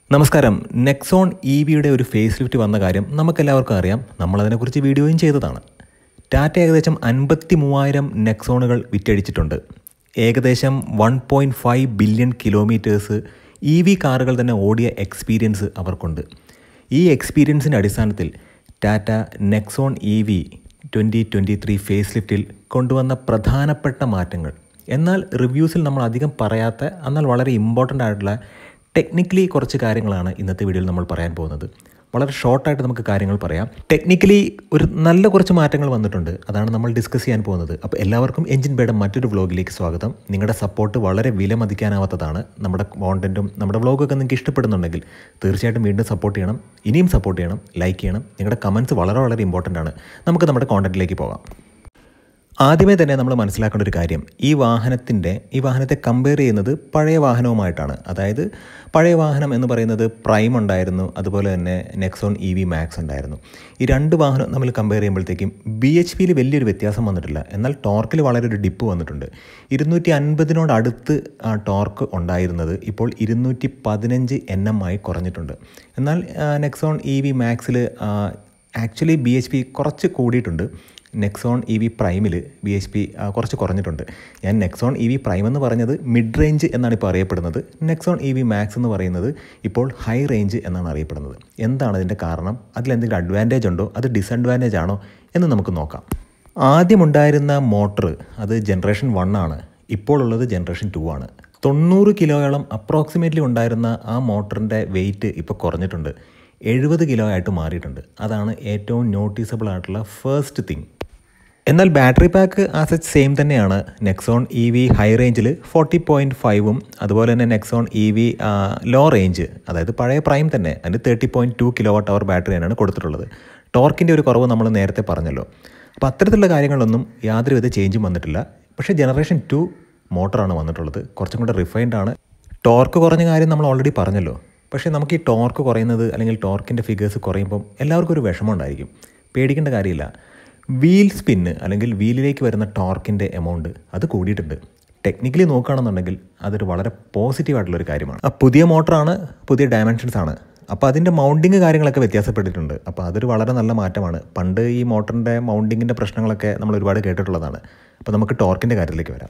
നമസ്കാരം Nexon E വിയുടെ ഒരു ഫേസ് ലിഫ്റ്റ് വന്ന കാര്യം നമുക്കെല്ലാവർക്കും അറിയാം നമ്മളതിനെക്കുറിച്ച് വീഡിയോയും ചെയ്തതാണ് ടാറ്റ ഏകദേശം അൻപത്തി മൂവായിരം നെക്സോണുകൾ വിറ്റഴിച്ചിട്ടുണ്ട് ഏകദേശം one point five billion kilometres E V കാറുകൾ തന്നെ ഓടിയ എക്സ്പീരിയൻസ് അവർക്കുണ്ട് ഈ എക്സ്പീരിയൻസിൻ്റെ അടിസ്ഥാനത്തിൽ Tata Nexon E V twenty twenty three ഫേസ് ലിഫ്റ്റിൽ കൊണ്ടുവന്ന പ്രധാനപ്പെട്ട മാറ്റങ്ങൾ എന്നാൽ റിവ്യൂസിൽ നമ്മൾ അധികം പറയാത്ത എന്നാൽ വളരെ ഇമ്പോർട്ടൻ്റ് ആയിട്ടുള്ള ടെക്നിക്കലി കുറച്ച് കാര്യങ്ങളാണ് ഇന്നത്തെ വീഡിയോയിൽ നമ്മൾ പറയാൻ പോകുന്നത് വളരെ ഷോർട്ടായിട്ട് നമുക്ക് കാര്യങ്ങൾ പറയാം ടെക്നിക്കലി ഒരു നല്ല കുറച്ച് മാറ്റങ്ങൾ വന്നിട്ടുണ്ട് അതാണ് നമ്മൾ ഡിസ്കസ് ചെയ്യാൻ പോകുന്നത് അപ്പോൾ എല്ലാവർക്കും എഞ്ചിൻ ബേയുടെ മറ്റൊരു വ്ളോഗിലേക്ക് സ്വാഗതം നിങ്ങളുടെ സപ്പോർട്ട് വളരെ വിലമതിക്കാനാവാത്തതാണ് നമ്മുടെ കോണ്ടൻറ്റും നമ്മുടെ വ്ളോഗൊക്കെ നിങ്ങൾക്ക് ഇഷ്ടപ്പെടുന്നുണ്ടെങ്കിൽ തീർച്ചയായിട്ടും വീണ്ടും സപ്പോർട്ട് ചെയ്യണം ഇനിയും സപ്പോർട്ട് ചെയ്യണം ലൈക്ക് ചെയ്യണം നിങ്ങളുടെ കമൻസ് വളരെ വളരെ ഇമ്പോർട്ടൻ്റ് ആണ് നമുക്ക് നമ്മുടെ കോണ്ടൻറ്റിലേക്ക് പോകാം ആദ്യമേ തന്നെ നമ്മൾ മനസ്സിലാക്കേണ്ട ഒരു കാര്യം ഈ വാഹനത്തിൻ്റെ ഈ വാഹനത്തെ കമ്പയർ ചെയ്യുന്നത് പഴയ വാഹനവുമായിട്ടാണ് അതായത് പഴയ വാഹനം എന്ന് പറയുന്നത് പ്രൈം ഉണ്ടായിരുന്നു അതുപോലെ തന്നെ നെക്സോൺ ഇ വി മാക്സ് ഉണ്ടായിരുന്നു ഈ രണ്ട് വാഹനം നമ്മൾ കമ്പയർ ചെയ്യുമ്പോഴത്തേക്കും ബി എച്ച് പിയിൽ വലിയൊരു വ്യത്യാസം വന്നിട്ടില്ല എന്നാൽ ടോർക്കിൽ വളരെ ഒരു ഡിപ്പ് വന്നിട്ടുണ്ട് ഇരുന്നൂറ്റി അൻപതിനോട് അടുത്ത് ആ ടോർക്ക് ഉണ്ടായിരുന്നത് ഇപ്പോൾ ഇരുന്നൂറ്റി പതിനഞ്ച് എൻ എം ആയി കുറഞ്ഞിട്ടുണ്ട് എന്നാൽ നെക്സോൺ ഇ വി മാക്സിൽ ആക്ച്വലി ബി എച്ച് പി കുറച്ച് കൂടിയിട്ടുണ്ട് നെക്സോൺ ഇ വി പ്രൈമിൽ ബി എച്ച് പി കുറച്ച് കുറഞ്ഞിട്ടുണ്ട് ഞാൻ നെക്സോൺ ഇ വി പ്രൈം എന്ന് പറഞ്ഞത് മിഡ് റേഞ്ച് എന്നാണ് ഇപ്പോൾ അറിയപ്പെടുന്നത് നെക്സോൺ ഇ വി മാക്സ് എന്ന് പറയുന്നത് ഇപ്പോൾ ഹൈ റേഞ്ച് എന്നാണ് അറിയപ്പെടുന്നത് എന്താണ് അതിൻ്റെ കാരണം അതിലെന്തെങ്കിലും അഡ്വാൻറ്റേജ് ഉണ്ടോ അത് ഡിസഡ്വാൻറ്റേജ് ആണോ എന്ന് നമുക്ക് നോക്കാം ആദ്യമുണ്ടായിരുന്ന മോട്ടർ അത് ജനറേഷൻ വൺ ആണ് ഇപ്പോൾ ഉള്ളത് ജനറേഷൻ ടു ആണ് തൊണ്ണൂറ് കിലോയോളം അപ്രോക്സിമേറ്റ്ലി ഉണ്ടായിരുന്ന ആ മോട്ടറിൻ്റെ വെയിറ്റ് ഇപ്പോൾ കുറഞ്ഞിട്ടുണ്ട് എഴുപത് കിലോ ആയിട്ട് മാറിയിട്ടുണ്ട് അതാണ് ഏറ്റവും നോട്ടീസബിൾ ആയിട്ടുള്ള ഫസ്റ്റ് തിങ് എന്നാൽ ബാറ്ററി പാക്ക് ആസച്ച് സെയിം തന്നെയാണ് നെക്സോൺ ഇ വി ഹൈ റേഞ്ചിൽ ഫോർട്ടി പോയിൻറ്റ് ഫൈവും അതുപോലെ തന്നെ Nexon E V low range അതായത് പഴയ പ്രൈം തന്നെ അതിന് thirty point two kilowatt hour battery തന്നെയാണ് കൊടുത്തിട്ടുള്ളത് ടോർക്കിൻ്റെ ഒരു കുറവ് നമ്മൾ നേരത്തെ പറഞ്ഞല്ലോ അപ്പോൾ അത്തരത്തിലുള്ള കാര്യങ്ങളൊന്നും യാതൊരുവിധ ചേഞ്ചും വന്നിട്ടില്ല പക്ഷേ ജനറേഷൻ ടു മോട്ടറാണ് വന്നിട്ടുള്ളത് കുറച്ചും കൂടെ റിഫൈൻഡ് ആണ് ടോർക്ക് കുറഞ്ഞ കാര്യം നമ്മൾ ഓൾറെഡി പറഞ്ഞല്ലോ പക്ഷേ നമുക്ക് ഈ ടോർക്ക് കുറയുന്നത് അല്ലെങ്കിൽ ടോർക്കിൻ്റെ ഫിഗേഴ്സ് കുറയുമ്പം എല്ലാവർക്കും ഒരു വിഷമം ഉണ്ടായിരിക്കും പേടിക്കേണ്ട കാര്യമില്ല വീൽ സ്പിന്ന് അല്ലെങ്കിൽ വീലിലേക്ക് വരുന്ന ടോർക്കിൻ്റെ എമൗണ്ട് അത് കൂടിയിട്ടുണ്ട് ടെക്നിക്കലി നോക്കുകയാണെന്നുണ്ടെങ്കിൽ അതൊരു വളരെ പോസിറ്റീവായിട്ടുള്ളൊരു കാര്യമാണ് ആ പുതിയ മോട്ടറാണ് പുതിയ ഡയമെൻഷൻസ് ആണ് അപ്പോൾ അതിൻ്റെ മൗണ്ടിങ് കാര്യങ്ങളൊക്കെ വ്യത്യാസപ്പെട്ടിട്ടുണ്ട് അപ്പോൾ അതൊരു വളരെ നല്ല മാറ്റമാണ് പണ്ട് ഈ മോട്ടറിൻ്റെ മൗണ്ടിങ്ങിൻ്റെ പ്രശ്നങ്ങളൊക്കെ നമ്മൾ ഒരുപാട് കേട്ടിട്ടുള്ളതാണ് അപ്പോൾ നമുക്ക് ടോർക്കിൻ്റെ കാര്യത്തിലേക്ക് വരാം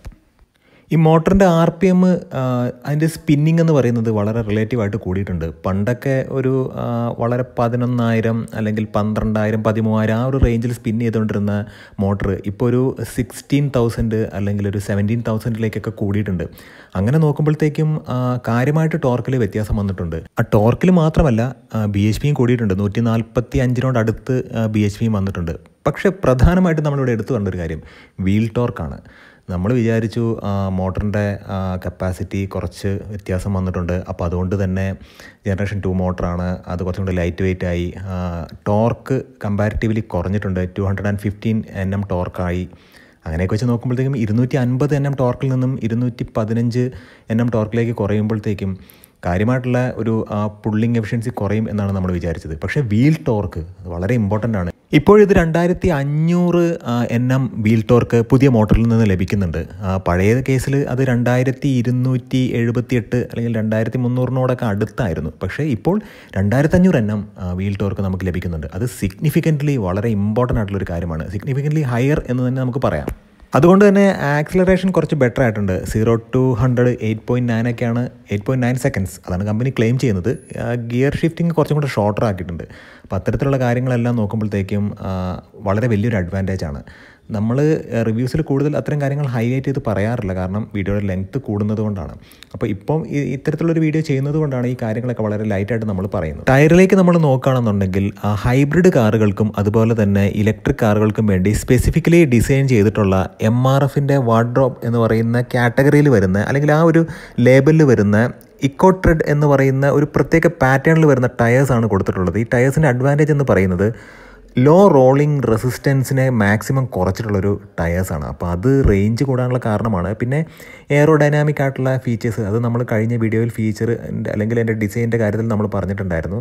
ഈ മോട്ടറിൻ്റെ ആർ പി എം അതിൻ്റെ സ്പിന്നിങ് എന്ന് പറയുന്നത് വളരെ റിലേറ്റീവായിട്ട് കൂടിയിട്ടുണ്ട് പണ്ടൊക്കെ ഒരു വളരെ പതിനൊന്നായിരം അല്ലെങ്കിൽ പന്ത്രണ്ടായിരം പതിമൂവായിരം ആ ഒരു റേഞ്ചിൽ സ്പിൻ ചെയ്തുകൊണ്ടിരുന്ന മോട്ടർ ഇപ്പോൾ ഒരു സിക്സ്റ്റീൻ തൗസൻഡ് അല്ലെങ്കിൽ ഒരു സെവൻറ്റീൻ തൗസൻഡിലേക്കൊക്കെ കൂടിയിട്ടുണ്ട് അങ്ങനെ നോക്കുമ്പോഴത്തേക്കും കാര്യമായിട്ട് ടോർക്കിൽ വ്യത്യാസം വന്നിട്ടുണ്ട് ആ ടോർക്കിൽ മാത്രമല്ല ബി എച്ച് പിയും കൂടിയിട്ടുണ്ട് നൂറ്റി നാൽപ്പത്തി അഞ്ചിനോട് അടുത്ത് ബി എച്ച് പിയും വന്നിട്ടുണ്ട് പക്ഷേ പ്രധാനമായിട്ടും നമ്മളിവിടെ എടുത്തു കണ്ടൊരു കാര്യം വീൽ ടോർക്കാണ് നമ്മൾ വിചാരിച്ചു മോട്ടറിൻ്റെ കപ്പാസിറ്റി കുറച്ച് വ്യത്യാസം വന്നിട്ടുണ്ട് അപ്പോൾ അതുകൊണ്ട് തന്നെ ജനറേഷൻ ടു മോട്ടറാണ് അത് കുറച്ചും കൂടി ലൈറ്റ് വെയിറ്റ് ആയി ടോർക്ക് കമ്പാരിറ്റീവ്ലി കുറഞ്ഞിട്ടുണ്ട് two hundred and fifteen N M ടോർക്കായി അങ്ങനെയൊക്കെ വെച്ച് നോക്കുമ്പോഴത്തേക്കും ഇരുന്നൂറ്റി അൻപത് എൻ എം ടോർക്കിൽ നിന്നും ഇരുന്നൂറ്റി പതിനഞ്ച് എൻ എം ടോർക്കിലേക്ക് കുറയുമ്പോഴത്തേക്കും കാര്യമായിട്ടുള്ള ഒരു പുള്ളിങ് എഫിഷ്യൻസി കുറയും എന്നാണ് നമ്മൾ വിചാരിച്ചത് പക്ഷേ വീൽ ടോർക്ക് വളരെ ഇമ്പോർട്ടൻ്റ് ആണ് ഇപ്പോഴിത് രണ്ടായിരത്തി അഞ്ഞൂറ് എൻ എം വീൽ ടോർക്ക് പുതിയ മോട്ടറിൽ നിന്ന് ലഭിക്കുന്നുണ്ട് പഴയ കേസിൽ അത് രണ്ടായിരത്തി ഇരുന്നൂറ്റി എഴുപത്തി എട്ട് അല്ലെങ്കിൽ രണ്ടായിരത്തി മുന്നൂറിനോടൊക്കെ അടുത്തായിരുന്നു പക്ഷേ ഇപ്പോൾ രണ്ടായിരത്തി അഞ്ഞൂറ് എൻ എം വീൽ ടോർക്ക് നമുക്ക് ലഭിക്കുന്നുണ്ട് അത് സിഗ്നിഫിക്കൻ്റ്ലി വളരെ ഇമ്പോർട്ടൻ്റ് ആയിട്ടുള്ളൊരു കാര്യമാണ് സിഗ്നിഫിക്കൻ്റ്ലി ഹയർ എന്ന് തന്നെ നമുക്ക് പറയാം അതുകൊണ്ട് തന്നെ ആക്സിലറേഷൻ കുറച്ച് ബെറ്റർ ആയിട്ടുണ്ട് zero to hundred eight point nine ഒക്കെയാണ് എയ്റ്റ് പോയിൻറ്റ് നയൻ സെക്കൻഡ്സ് അതാണ് കമ്പനി ക്ലെയിം ചെയ്യുന്നത് ഗിയർ ഷിഫ്റ്റിംഗ് കുറച്ചും കൂടെ ഷോർട്ടർ ആക്കിയിട്ടുണ്ട് അപ്പോൾ അത്തരത്തിലുള്ള കാര്യങ്ങളെല്ലാം നോക്കുമ്പോഴത്തേക്കും വളരെ വലിയൊരു അഡ്വാൻറ്റേജ് ആണ് നമ്മൾ റിവ്യൂസിൽ കൂടുതൽ അത്തരം കാര്യങ്ങൾ ഹൈലൈറ്റ് ചെയ്ത് പറയാറില്ല കാരണം വീഡിയോയുടെ ലെങ്ത്ത് കൂടുന്നത് കൊണ്ടാണ് അപ്പോൾ ഇപ്പം ഇത്തരത്തിലുള്ളൊരു വീഡിയോ ചെയ്യുന്നത് കൊണ്ടാണ് ഈ കാര്യങ്ങളൊക്കെ വളരെ ലൈറ്റായിട്ട് നമ്മൾ പറയുന്നത് ടയറിലേക്ക് നമ്മൾ നോക്കുകയാണെന്നുണ്ടെങ്കിൽ ഹൈബ്രിഡ് കാറുകൾക്കും അതുപോലെ തന്നെ ഇലക്ട്രിക് കാറുകൾക്കും വേണ്ടി സ്പെസിഫിക്കലി ഡിസൈൻ ചെയ്തിട്ടുള്ള എം ആർ എഫിൻ്റെ വാർഡ്രോപ്പ് എന്ന് പറയുന്ന കാറ്റഗറിയിൽ വരുന്ന അല്ലെങ്കിൽ ആ ഒരു ലേബലിൽ വരുന്ന ഇക്കോ ട്രെഡ് എന്ന് പറയുന്ന ഒരു പ്രത്യേക പാറ്റേണിൽ വരുന്ന ടയേഴ്സാണ് കൊടുത്തിട്ടുള്ളത് ഈ ടയേഴ്സിൻ്റെ അഡ്വാൻറ്റേജ് എന്ന് പറയുന്നത് ലോ റോളിംഗ് റെസിസ്റ്റൻസിനെ മാക്സിമം കുറച്ചിട്ടുള്ളൊരു ടയേഴ്സാണ് അപ്പോൾ അത് റേഞ്ച് കൂടാനുള്ള കാരണമാണ് പിന്നെ എയറോ ഡൈനാമിക് ആയിട്ടുള്ള ഫീച്ചേഴ്സ് അത് നമ്മൾ കഴിഞ്ഞ വീഡിയോയിൽ ഫീച്ചർ അല്ലെങ്കിൽ എൻ്റെ ഡിസൈനിൻ്റെ കാര്യത്തിൽ നമ്മൾ പറഞ്ഞിട്ടുണ്ടായിരുന്നു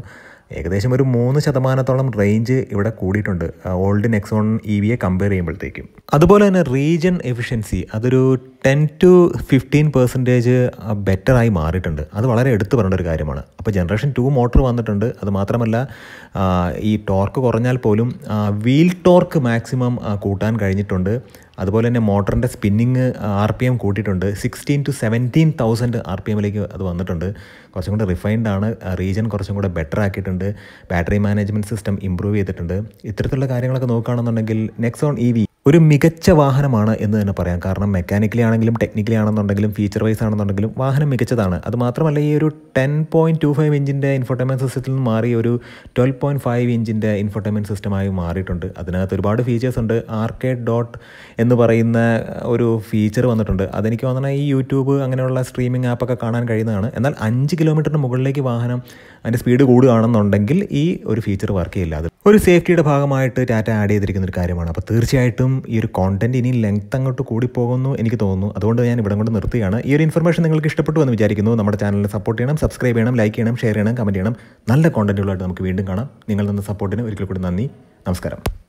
ഏകദേശം ഒരു മൂന്ന് ശതമാനത്തോളം റേഞ്ച് ഇവിടെ കൂടിയിട്ടുണ്ട് ഓൾഡ് നെക്സോൺ ഇ വിയെ കമ്പയർ ചെയ്യുമ്പോഴത്തേക്കും അതുപോലെ തന്നെ റീജൻ എഫിഷ്യൻസി അതൊരു ടെൻ ടു ഫിഫ്റ്റീൻ പെർസെൻറ്റേജ് ബെറ്ററായി മാറിയിട്ടുണ്ട് അത് വളരെ എടുത്തു പറയേണ്ട ഒരു കാര്യമാണ് അപ്പോൾ ജനറേഷൻ ടു മോട്ടർ വന്നിട്ടുണ്ട് അത് മാത്രമല്ല ആ, ഈ ടോർക്ക് കുറഞ്ഞാൽ പോലും വീൽ ടോർക്ക് മാക്സിമം കൂട്ടാൻ കഴിഞ്ഞിട്ടുണ്ട് അതുപോലെ തന്നെ മോട്ടറിൻ്റെ സ്പിന്നിങ് ആർ പി എം കൂട്ടിയിട്ടുണ്ട് sixteen to seventeen thousand R P എമ്മിലേക്ക് അത് വന്നിട്ടുണ്ട് കുറച്ചും കൂടെ റിഫൈൻഡ് ആണ് റീജൻ കുറച്ചും കൂടെ ബെറ്റർ ആക്കിയിട്ടുണ്ട് ബാറ്ററി മാനേജ്മെൻറ്റ് സിസ്റ്റം ഇമ്പ്രൂവ് ചെയ്തിട്ടുണ്ട് ഇത്തരത്തിലുള്ള കാര്യങ്ങളൊക്കെ നോക്കുകയാണെന്നുണ്ടെങ്കിൽ നെക്സോൺ ഇ വി ഒരു മികച്ച വാഹനമാണ് എന്ന് തന്നെ പറയാം കാരണം മെക്കാനിക്കലി ആണെങ്കിലും ടെക്നിക്കലി ആണെന്നുണ്ടെങ്കിലും ഫീച്ചർ വൈസ് ആണെന്നുണ്ടെങ്കിലും വാഹനം മികച്ചതാണ് അത് മാത്രമല്ല ഈ ഒരു ടെൻ പോയിൻറ്റ് ടു ഫൈവ് ഇഞ്ചിൻ്റെ ഇൻഫോർട്ടൈൻമെൻറ്റ് സിസ്റ്റത്തിൽ നിന്ന് മാറി ഒരു ട്വൽവ് പോയിൻറ്റ് ഫൈവ് ഇഞ്ചിൻ്റെ ഇൻഫോർട്ടൈൻമെൻറ്റ് സിസ്റ്റമായി മാറിയിട്ടുണ്ട് അതിനകത്ത് ഒരുപാട് ഫീച്ചേഴ്സ് ഉണ്ട് ആർക്കേഡ് ഡോട്ട് എന്ന് പറയുന്ന ഒരു ഫീച്ചർ വന്നിട്ടുണ്ട് അതെനിക്ക് തോന്നുന്നത് ഈ യൂട്യൂബ് അങ്ങനെയുള്ള സ്ട്രീമിംഗ് ആപ്പൊക്കെ കാണാൻ കഴിയുന്നതാണ് എന്നാൽ അഞ്ച് കിലോമീറ്ററിന് മുകളിലേക്ക് വാഹനം അതിൻ്റെ സ്പീഡ് കൂടുകയാണെന്നുണ്ടെങ്കിൽ ഈ ഒരു ഫീച്ചർ വർക്ക് ചെയ്യില്ല അത് ഒരു സേഫ്റ്റിയുടെ ഭാഗമായിട്ട് ടാറ്റ ആഡ് ചെയ്തിരിക്കുന്ന ഒരു കാര്യമാണ് അപ്പോൾ തീർച്ചയായിട്ടും ഈ ഒരു കോണ്ടന്റ് ഇനി ലെങ്ത് അങ്ങോട്ട് കൂടി പോകുന്നു എനിക്ക് തോന്നുന്നു അതുകൊണ്ട് ഞാൻ ഇവിടെ കൊണ്ട് നിർത്തുകയാണ് ഈ ഒരു ഇൻഫർമേഷൻ നിങ്ങൾക്ക് ഇഷ്ടപ്പെട്ടു എന്ന് വിചാരിക്കുന്നു നമ്മുടെ ചാനലിൽ സപ്പോർട്ട് ചെയ്യണം സബ്സ്ക്രൈബ് ചെയ്യണം ലൈക്ക് ചെയ്യണം ഷെയർ ചെയ്യണം കമൻറ്റ് ചെയ്യണം നല്ല കോണ്ടന്റുകളായിട്ട് നമുക്ക് വീണ്ടും കാണാം നിങ്ങൾ തന്ന സപ്പോർട്ടിന് ഒരിക്കൽ കൂടി നന്ദി നമസ്കാരം